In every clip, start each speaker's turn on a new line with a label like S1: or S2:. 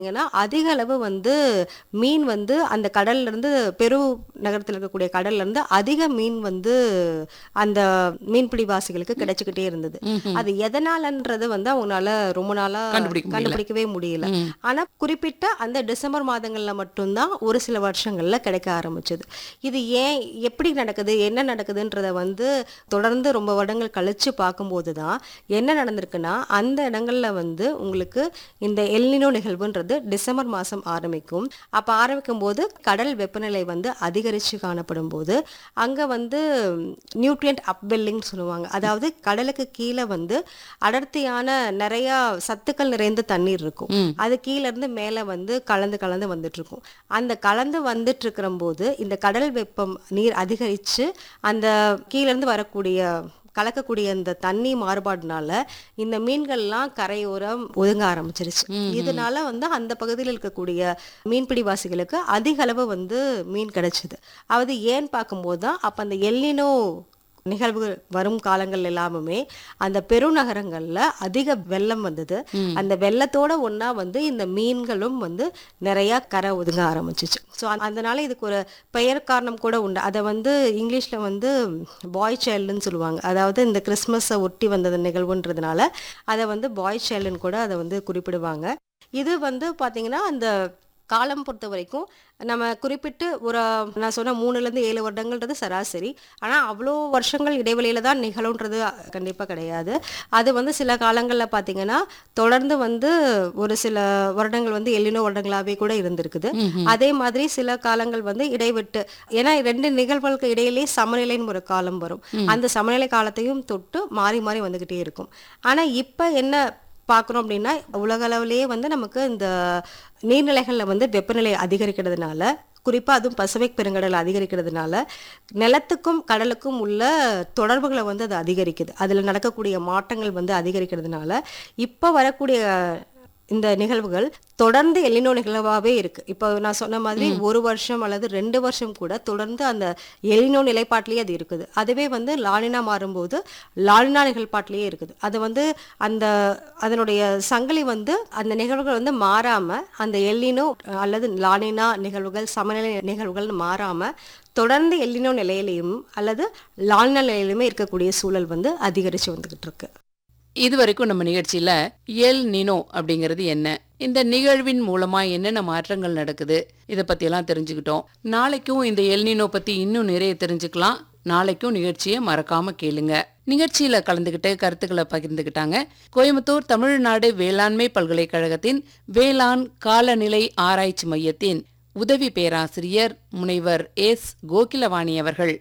S1: ஏன்னா அதிக அளவு வந்து மீன் வந்து அந்த கடல்ல இருந்து பெரு நகரத்தில் இருக்கக்கூடிய கடல்ல இருந்து அதிக மீன் வந்து அந்த மீன்பிடி வாசிகளுக்கு கிடைச்சிக்கிட்டே இருந்தது அது எதனாலன்றது வந்து அவங்களால ரொம்ப நாளா
S2: கண்டுபிடிக்க முடியல.
S1: கண்டுபிடிக்கவே முடியல
S2: ம்.
S1: ஆனா குறிப்பிட்ட அந்த டிசம்பர் மாதங்கள்ல மட்டும்தான் ஒரு சில வருஷங்கள்ல கிடைக்க ஆரம்பிச்சது இது ஏன் எப்படி நடக்குது என்ன நடக்குதுன்றத வந்து தொடர்ந்து ரொம்ப வருடங்கள் கழிச்சு பார்க்கும்போது தான் என்ன நடந்திருக்குன்னா அந்த இடங்கள்ல வந்து உங்களுக்கு இந்த எல்னினோ நிகழ்வுன்றது டிசம்பர் மாதம் ஆரம்பிக்கும் அப்போ ஆரம்பிக்கும் போது கடல் வெப்பநிலை வந்து அதிகரித்து காணப்படும் போது அங்கே வந்து நியூட்ரியன்ட் அப்வெல்லிங் சொல்லுவாங்க அதாவது கடலுக்கு கீழே வந்து அடர்த்தியான நிறையா சத்துக்கள் நிறைந்த தண்ணீர் இருக்கும்
S2: ம்.
S1: அது கீழ இருந்து மேலே வந்து கலந்து கலந்து வந்துட்டு இருக்கும் அந்த கலந்து வந்துட்டு இருக்கிற போது இந்த கடல் வெப்பம் நீர் அதிகரித்து அந்த கீழ இருந்து வரக்கூடிய கலக்கக்கூடிய அந்த தண்ணி மாறுபாடுனால இந்த மீன்கள்லாம் கரையோரம் ஒதுங்க ஆரம்பிச்சிருச்சு இதனால வந்து அந்த பகுதியில் இருக்கக்கூடிய மீன்பிடிவாசிகளுக்கு அதிக அளவு வந்து மீன் கிடைச்சிது அது ஏன்னு பார்க்கும்போது தான் அப்போ அந்த எல்லினோ நிகழ்வு வரும் காலங்கள் எல்லாமே அந்த பெருநகரங்கள்ல அதிக வெள்ளம் வந்தது அந்த வெள்ளத்தோட ஒண்ணா வந்து இந்த மீன்களும் வந்து நிறைய கரை ஒதுங்க ஆரம்பிச்சிச்சு ஸோ அதனால இதுக்கு ஒரு பெயர் காரணம் கூட உண்டு அதை வந்து இங்கிலீஷ்ல வந்து பாய் சைல்டுன்னு சொல்லுவாங்க அதாவது இந்த கிறிஸ்மஸை ஒட்டி வந்தது நிகழ்வுன்றதுனால அதை வந்து பாய் சைல்டுன்னு கூட அதை வந்து குறிப்பிடுவாங்க இது வந்து பாத்தீங்கன்னா அந்த காலம் பொறுத்த வரைக்கும் நம்ம குறிப்பிட்டு ஒரு நான் சொன்ன மூணுலேருந்து ஏழு வருடங்கள்ன்றது சராசரி ஆனால் அவ்வளோ வருஷங்கள் இடைவெளியில தான் நிகழும்ன்றது கண்டிப்பாக கிடையாது அது வந்து சில காலங்களில் பார்த்தீங்கன்னா தொடர்ந்து வந்து ஒரு சில வருடங்கள் வந்து எல்லினோ வருடங்களாகவே கூட இருந்திருக்குது அதே மாதிரி சில காலங்கள் வந்து இடைவிட்டு ஏன்னா ரெண்டு நிகழ்வுகளுக்கு இடையிலே சமநிலைன்னு ஒரு காலம் வரும் அந்த சமநிலை காலத்தையும் தொட்டு மாறி மாறி வந்துக்கிட்டே இருக்கும் ஆனால் இப்போ என்ன பார்க்குறோம் அப்படின்னா உலக அளவிலேயே வந்து நமக்கு இந்த நீர்நிலைகளில் வந்து வெப்பநிலை அதிகரிக்கிறதுனால குறிப்பாக அதுவும் பசிபிக் பெருங்கடல் அதிகரிக்கிறதுனால நிலத்துக்கும் கடலுக்கும் உள்ள தொடர்புகளை வந்து அது அதிகரிக்குது அதில் நடக்கக்கூடிய மாற்றங்கள் வந்து அதிகரிக்கிறதுனால இப்போ வரக்கூடிய இந்த நிகழ்வுகள் தொடர்ந்து எல்லினோ நிகழ்வாகவே இருக்கு இப்போ நான் சொன்ன மாதிரி ஒரு வருஷம் அல்லது ரெண்டு வருஷம் கூட தொடர்ந்து அந்த எல்லினோ நிலைப்பாட்டிலேயே அது இருக்குது அதுவே வந்து லானினா மாறும்போது லானினா நிகழ்பாட்டிலேயே இருக்குது அது வந்து அந்த அதனுடைய சங்கிலி வந்து அந்த நிகழ்வுகள் வந்து மாறாம அந்த எல்லினோ அல்லது லானினா நிகழ்வுகள் சமநிலை நிகழ்வுகள் மாறாம தொடர்ந்து எல்லினோ நிலையிலையும் அல்லது லானினா நிலையிலுமே இருக்கக்கூடிய சூழல் வந்து அதிகரிச்சு வந்துகிட்டு இருக்கு
S2: இது வரைக்கும் நம்ம நிகழ்ச்சியில எல் நினோ அப்படிங்கிறது என்ன இந்த நிகழ்வின் மூலமா என்னென்ன மாற்றங்கள் நடக்குது இதை பத்தி எல்லாம் தெரிஞ்சுக்கிட்டோம் நாளைக்கும் இந்த எல் நினோ பத்தி இன்னும் நிறைய தெரிஞ்சுக்கலாம் நாளைக்கும் நிகழ்ச்சியை மறக்காம கேளுங்க நிகழ்ச்சியில கலந்துகிட்டு கருத்துக்களை பகிர்ந்துகிட்டாங்க கோயம்புத்தூர் தமிழ்நாடு வேளாண்மை பல்கலைக்கழகத்தின் வேளாண் காலநிலை ஆராய்ச்சி மையத்தின் உதவி பேராசிரியர் முனைவர் எஸ் கோகிலவாணி அவர்கள்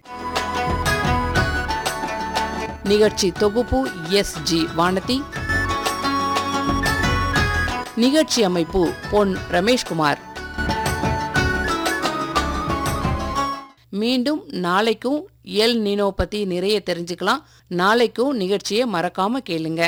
S2: நிகழ்ச்சி தொகுப்பு எஸ் ஜி வானதி நிகழ்ச்சி அமைப்பு பொன் ரமேஷ்குமார் மீண்டும் நாளைக்கும் எல் நீனோ பத்தி நிறைய தெரிஞ்சுக்கலாம் நாளைக்கும் நிகழ்ச்சியை மறக்காம கேளுங்க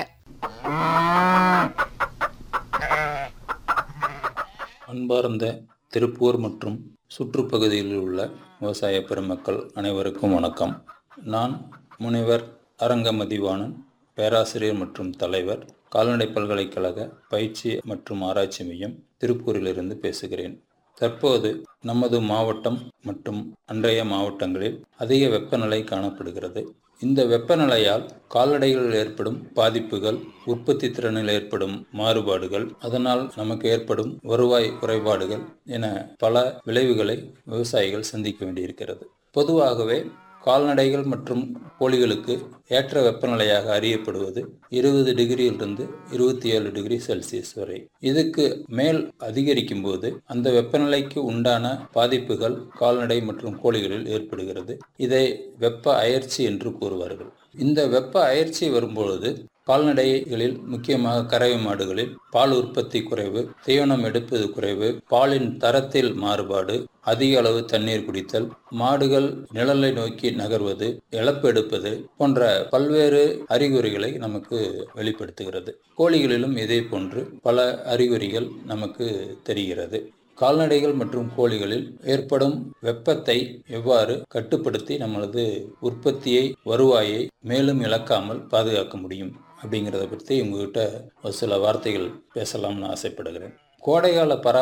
S3: அன்பார்ந்த திருப்பூர் மற்றும் சுற்றுப்பகுதியில் உள்ள விவசாய பெருமக்கள் அனைவருக்கும் வணக்கம் நான் முனைவர் அரங்கமதிவாணன் பேராசிரியர் மற்றும் தலைவர் கால்நடை பல்கலைக்கழக பயிற்சி மற்றும் ஆராய்ச்சி மையம் திருப்பூரிலிருந்து பேசுகிறேன் தற்போது நமது மாவட்டம் மற்றும் அன்றைய மாவட்டங்களில் அதிக வெப்பநிலை காணப்படுகிறது இந்த வெப்பநிலையால் கால்நடைகளில் ஏற்படும் பாதிப்புகள் உற்பத்தி திறனில் ஏற்படும் மாறுபாடுகள் அதனால் நமக்கு ஏற்படும் வருவாய் குறைபாடுகள் என பல விளைவுகளை விவசாயிகள் சந்திக்க வேண்டியிருக்கிறது பொதுவாகவே கால்நடைகள் மற்றும் கோழிகளுக்கு ஏற்ற வெப்பநிலையாக அறியப்படுவது இருபது டிகிரியிலிருந்து இருபத்தி ஏழு டிகிரி செல்சியஸ் வரை இதுக்கு மேல் அதிகரிக்கும் போது அந்த வெப்பநிலைக்கு உண்டான பாதிப்புகள் கால்நடை மற்றும் கோழிகளில் ஏற்படுகிறது இதை வெப்ப அயற்சி என்று கூறுவார்கள் இந்த வெப்ப அயற்சி வரும்பொழுது கால்நடைகளில் முக்கியமாக கறவை மாடுகளில் பால் உற்பத்தி குறைவு தீவனம் எடுப்பது குறைவு பாலின் தரத்தில் மாறுபாடு அதிக அளவு தண்ணீர் குடித்தல் மாடுகள் நிழலை நோக்கி நகர்வது இழப்பு எடுப்பது போன்ற பல்வேறு அறிகுறிகளை நமக்கு வெளிப்படுத்துகிறது கோழிகளிலும் இதே போன்று பல அறிகுறிகள் நமக்கு தெரிகிறது கால்நடைகள் மற்றும் கோழிகளில் ஏற்படும் வெப்பத்தை எவ்வாறு கட்டுப்படுத்தி நம்மளது உற்பத்தியை வருவாயை மேலும் இழக்காமல் பாதுகாக்க முடியும் அப்படிங்கிறத பற்றி உங்ககிட்ட ஒரு சில வார்த்தைகள் பேசலாம்னு ஆசைப்படுகிறேன் கோடைகால பரா